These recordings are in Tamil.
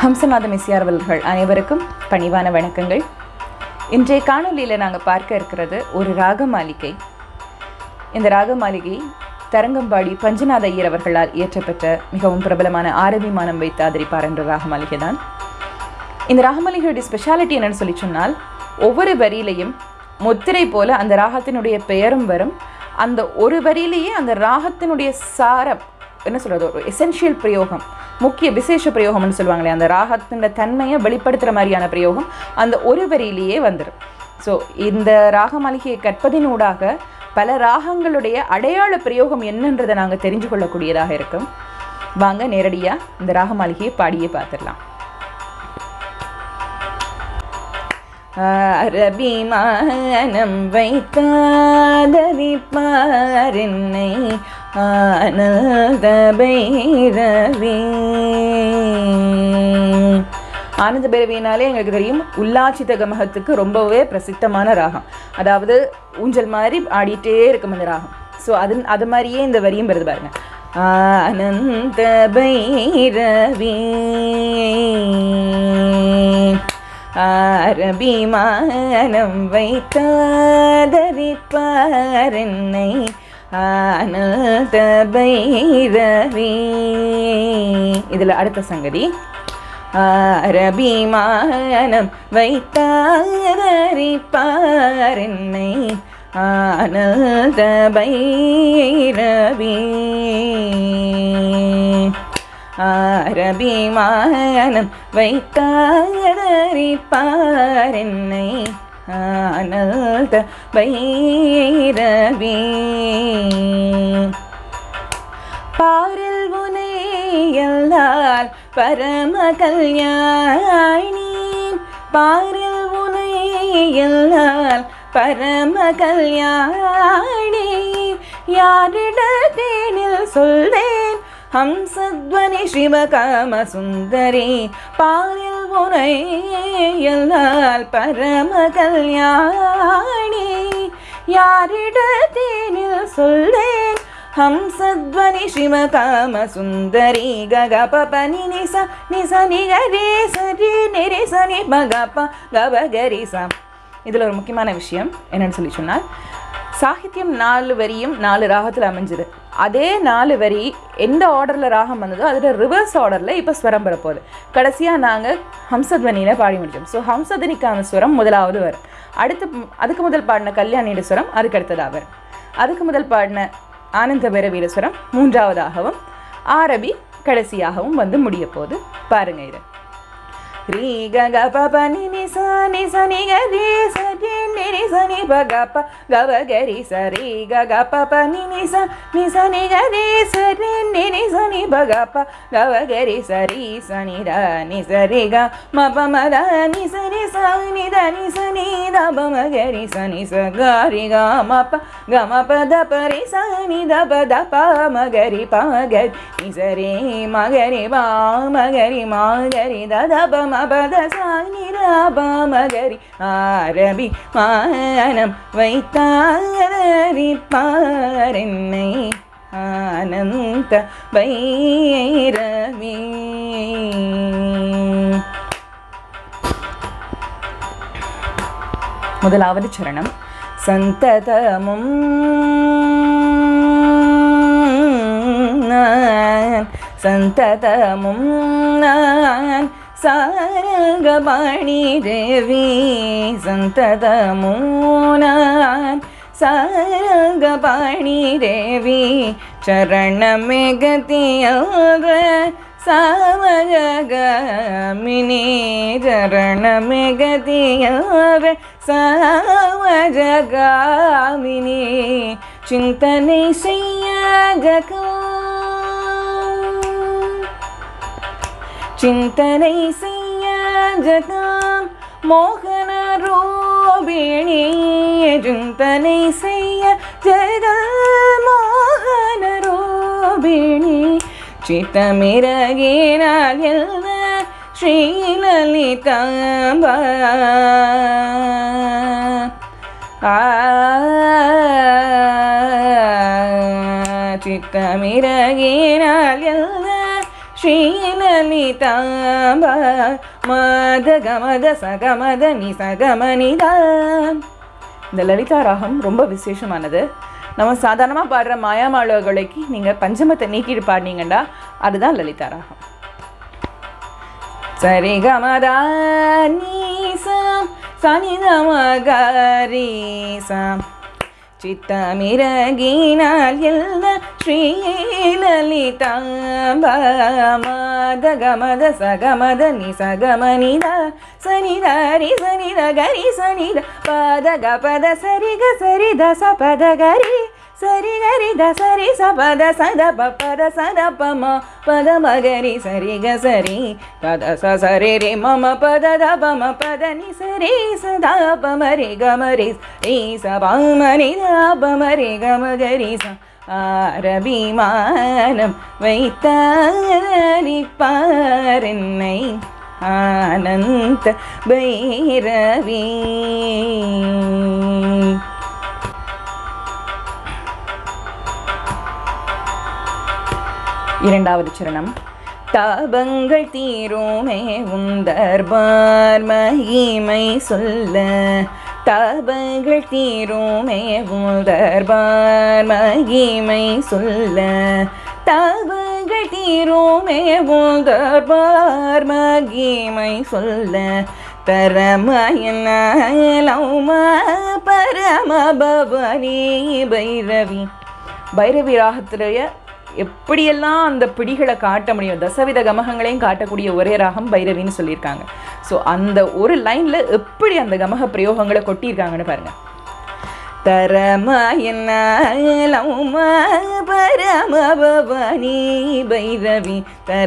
ஹம்சநாத மிஸ்யார் அவர்கள் அனைவருக்கும் பணிவான வணக்கங்கள் இன்றைய காணொளியில் நாங்கள் பார்க்க இருக்கிறது ஒரு ராக மாளிகை இந்த ராக மாளிகை தரங்கம்பாடி பஞ்சநாத ஐயர் அவர்களால் இயற்றப்பட்ட மிகவும் பிரபலமான ஆரபிமானம் வைத்து ஆதரிப்பார் என்ற ராக மாளிகை தான் இந்த ராகமாளிகையுடைய ஸ்பெஷாலிட்டி என்னன்னு சொல்லி சொன்னால் ஒவ்வொரு வரியிலையும் முத்திரை போல அந்த ராகத்தினுடைய பெயரும் வரும் அந்த ஒரு வரியிலேயே அந்த ராகத்தினுடைய சாரம் என்ன சொல்றது ஒரு எசென்ஷியல் பிரயோகம் முக்கிய விசேஷ பிரயோகம்னு சொல்லுவாங்களே அந்த ராகத்தின் தன்மையை வெளிப்படுத்துகிற மாதிரியான பிரயோகம் அந்த ஒரு வரியிலேயே வந்துடும் ஸோ இந்த ராக மாளிகையை கற்பதினூடாக பல ராகங்களுடைய அடையாள பிரயோகம் என்னன்றதை நாங்கள் தெரிஞ்சு கொள்ளக்கூடியதாக இருக்கும் வாங்க நேரடியாக இந்த ராக மாளிகையை பாடியே பார்த்துடலாம் அரபிமானம் வைத்தாதரிப்பார் என்னை ஆனந்த பைரவி ஆனந்த பைரவினாலே எங்களுக்கு தெரியும் உல்லாச்சித கமகத்துக்கு ரொம்பவே பிரசித்தமான ராகம் அதாவது ஊஞ்சல் மாதிரி ஆடிட்டே இருக்கும் இந்த ராகம் ஸோ அது அது மாதிரியே இந்த வரியும் வருது பாருங்க ஆனந்த பைரவி அரபிமானம் வைத்தாதரிப்பார் என்னை ஆனந்த பைரவி இதில் அடுத்த சங்கதி அரபிமானம் வைத்தாதரிப்பார் என்னை ஆனந்த பைரவி அரபிமானம் வைத்தாதரிப்பார் என்னை ஆனந்த பைரவி பாரில் உனை எல்லால் பரம கல்யாணி பாரில் உனை எல்லால் பரம கல்யாணி யாரிடத்தேனில் சொல்வேன் ஹம்சத்வனி சிவகாம சுந்தரி பாரில் உனை எல்லால் பரம கல்யாணி யாரிடத்தேனில் சொல்வேன் ஹம்சத்வனி சிவகாம சுந்தரி கக பப நி நிச நிச நிகரி சரி நிரி சனி மகப்ப கபகரி ச இதில் ஒரு முக்கியமான விஷயம் என்னன்னு சொல்லி சொன்னால் சாகித்யம் நாலு வரியும் நாலு ராகத்தில் அமைஞ்சுது அதே நாலு வரி எந்த ஆர்டரில் ராகம் வந்ததோ அதில் ரிவர்ஸ் ஆர்டரில் இப்போ ஸ்வரம் வரப்போகுது கடைசியாக நாங்கள் ஹம்சத்வனியில் பாடி முடித்தோம் ஸோ ஹம்சத்வனிக்கான ஸ்வரம் முதலாவது வரும் அடுத்து அதுக்கு முதல் பாடின கல்யாணியோட ஸ்வரம் அதுக்கு அடுத்ததாக வரும் அதுக்கு முதல் பாடின ஆனந்த பைரவீர ஸ்வரம் மூன்றாவதாகவும் ஆரபி கடைசியாகவும் வந்து முடிய போது பாருங்க இது ரீ கக பப நி நி ச நி ச நி க ரீ ச ரி நி ரி ச நி ப க ப க ப க ரி ச ரீ கக பப நி நி ச நி ச நி க ரீ ச ரி நி ரி ச நி ப க ப க ப க ரி ச ரீ ச நி த நி ச ரி க ம ப ம த நி ச ரி ச நி த நி ச நி த ப ம க ரி ச நி ச க ரி க ம ப க ம ப த ப ரி ச நி த ப த ப ம க ரி ப க நி ச ரி ம க ரி ப ம க ரி ம க ரி த த ப ம பத சாணி ராபமகரி ஆரபி மானம் வைத்தாரிப்பார் என்னை ஆனந்த பைரவி முதலாவது சரணம் சந்ததமும் நான் சந்ததமும் நான் சாரங்கபாணி தேவி சந்ததமும் நான் சாரங்கபாணி தேவி சரணமே கதியாக சாமஜகமினி சரணமே கதியாக சாமஜகாமினி சிந்தனை செய்ய ஜகா ಚಿಂತನೆ ಸೈಯ ಜಗಂ ಮೋಹನ ರೂಪಿಣಿ ಚಿಂತನೆ ಸೈಯ ಜಗ ಮೋಹನ ರೂಪಿಣಿ ಚಿತ್ತಮಿರಗಿನಾಲ್ಯಲ್ಲ ಶ್ರೀಲಲಿತಾಂಬ ಆ ಚಿತ್ತಮಿರಗಿನಾಲ್ಯಲ್ಲ ஸ்ரீலலிதாம்ப மத கமத சகமத நி சகமனிதா இந்த லலிதா ராகம் ரொம்ப விசேஷமானது நம்ம சாதாரணமாக பாடுற மாயாமாளர்களுக்கு நீங்கள் பஞ்சமத்தை நீக்கிட்டு பாடினீங்கண்டா அதுதான் லலிதா ராகம் சரி கமதா நீசம் சனிதமகரீசம் சித்தமிரகினால் எல்ல ஸ்ரீலலிதாம்பமத கமத சகமத நி சகமனித சனிதரி சனித கரி சனித பத கபத சரிக சரித சபத கரி சரி கரி த சரி சபத சத பத சத பம பத மகரி சரி க சரி தத ச சரி ரே மம பத த பம பத நி சரி சதா பமரி கமரி ரீ ச பமரி த பமரி கமகரி ச ஆரபிமானம் வைத்தாரிப்பாரென்னை ஆனந்த பைரவி இரண்டாவது சரணம் தாபங்கள் தீருமே உந்தர்பார் மகிமை சொல்ல தாபங்கள் தீருமே உந்தர்பார் மகிமை சொல்ல தாபங்கள் தீருமே உந்தர்பார் மகிமை சொல்ல தரமயனலௌமா பரம பவனி பைரவி பைரவி ராகத்திலேயே எப்படியெல்லாம் அந்த பிடிகளை காட்ட முடியும் தசவித கமகங்களையும் காட்டக்கூடிய ஒரே ராகம் பைரவின்னு சொல்லியிருக்காங்க ஸோ அந்த ஒரு லைனில் எப்படி அந்த கமக பிரயோகங்களை கொட்டியிருக்காங்கன்னு பாருங்க தரமயனலௌமா பரம பவனி பைரவி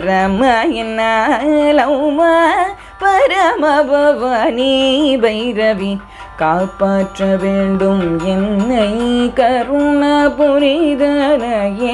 தரமயனலௌமா பரம பவனி பைரவி காப்பாற்ற வேண்டும் என்னை கருண புரிதனையே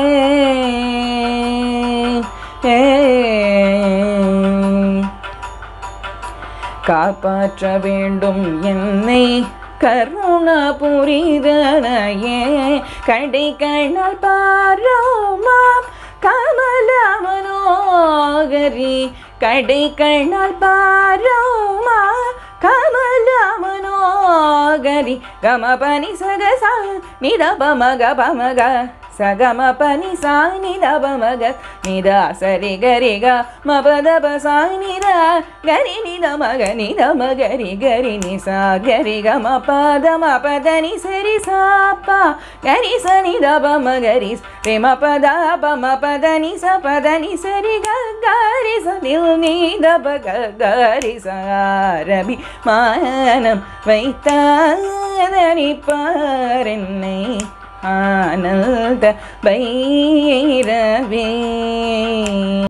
காப்பாற்ற வேண்டும் என்னை கருண புரிதனையே கடை கண்ணால் பாரோமாம் கமல மனோகரி கடை கண்ணால் பாரோமா கமல மனோகரி கமபனி சகச நிதபமக பமக சகம பனி சாணி தபமக நித சரி கரி க மபதப சாணித கரி நித மக நித மகரி கரி நி சா கரி க ம பத ம பத நி சரி சாப்பா கரி ச நி தப மகரி ரே ம பத ப ம பத நி ச பத நி சரி க கரி ச நில் நி தப க கரி ச ரபி மானம் வைத்தாதனி பாரென்னை ஆனந்த பைரவே